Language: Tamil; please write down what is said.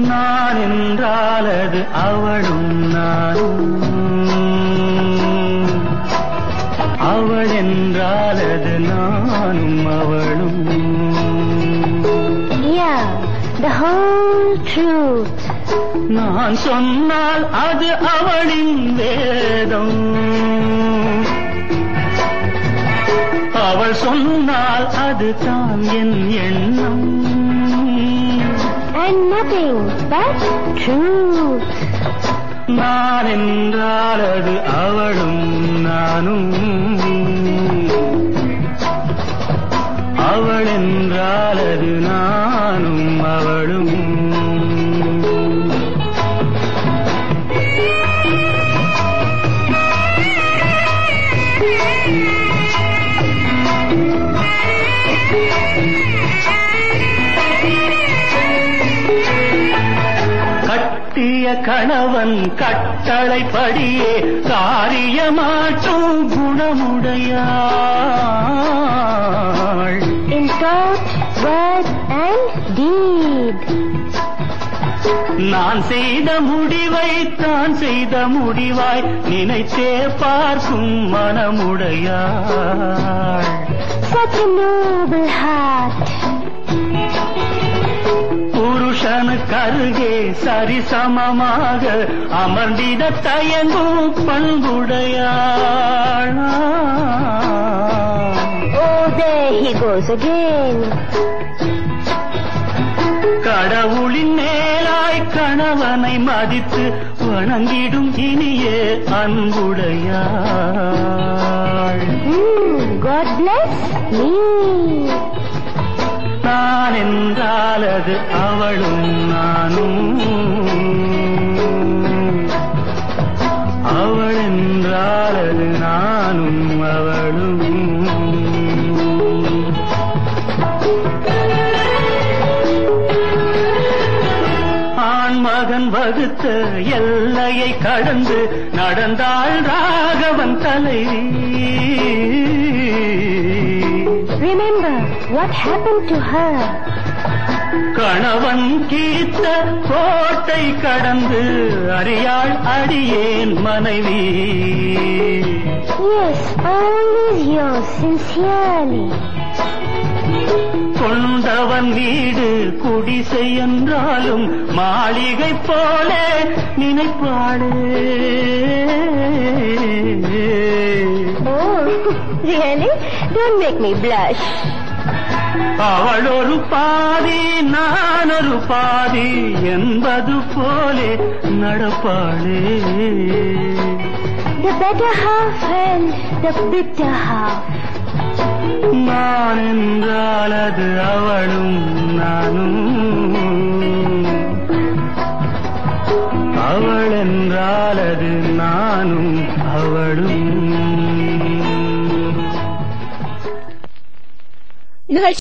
நான் என்றால் அது அவளும் நானும் அவள் என்றால் அது நானும் அவளும் Yeah, the whole truth. நான் சொன்னால் அது அவளின் வேதம் அவள் சொன்னால் அது தான் என் எண்ணம் And nothing but truth. நான் என்றால் அது அவளும் நானும் அவள் என்றால் அது நானும் அவளும் கட்டிய கணவன் கட்டளைப்படியே காரியமாற்றும் குணமுடையாள் In thought, word, and deed. நான் செய்த முடிவை தான் செய்த முடிவாய் நினைத்தே பார்க்கும் மனமுடையாள் Such a noble heart. புருஷனுக்கருகே சரிசமமாக அமர்ந்திட தயங்கும் பண்புடையாள் Oh, there he goes again. கடவுளின் மேலாய் கணவனை மதித்து வணங்கிடும் இனிய அன்புடையாள் Hmm, God bless me. நான் என்றால் அது அவளும் நானும் அவள் என்றால் அது நானும் அவளும் ஆண்மகன் வகுத்த எல்லையை கடந்து நடந்தாள் ராகவன் தலைவி Remember what happened to her. கணவன் கீத்த கோட்டை கடந்து அறியாள் அடியேன் மனைவி Yes, always yours sincerely. கொண்டவன் வீடு குடிசை என்றாலும் மாளிகை போல நினைப்பாளே Oh, really? Don't make me blush. அவள் ஒரு பாதி நான் ஒரு பாதி என்பது போலே நடப்பாளே The better half and the bitter half. நான் என்றால் அது அவளும் நானும்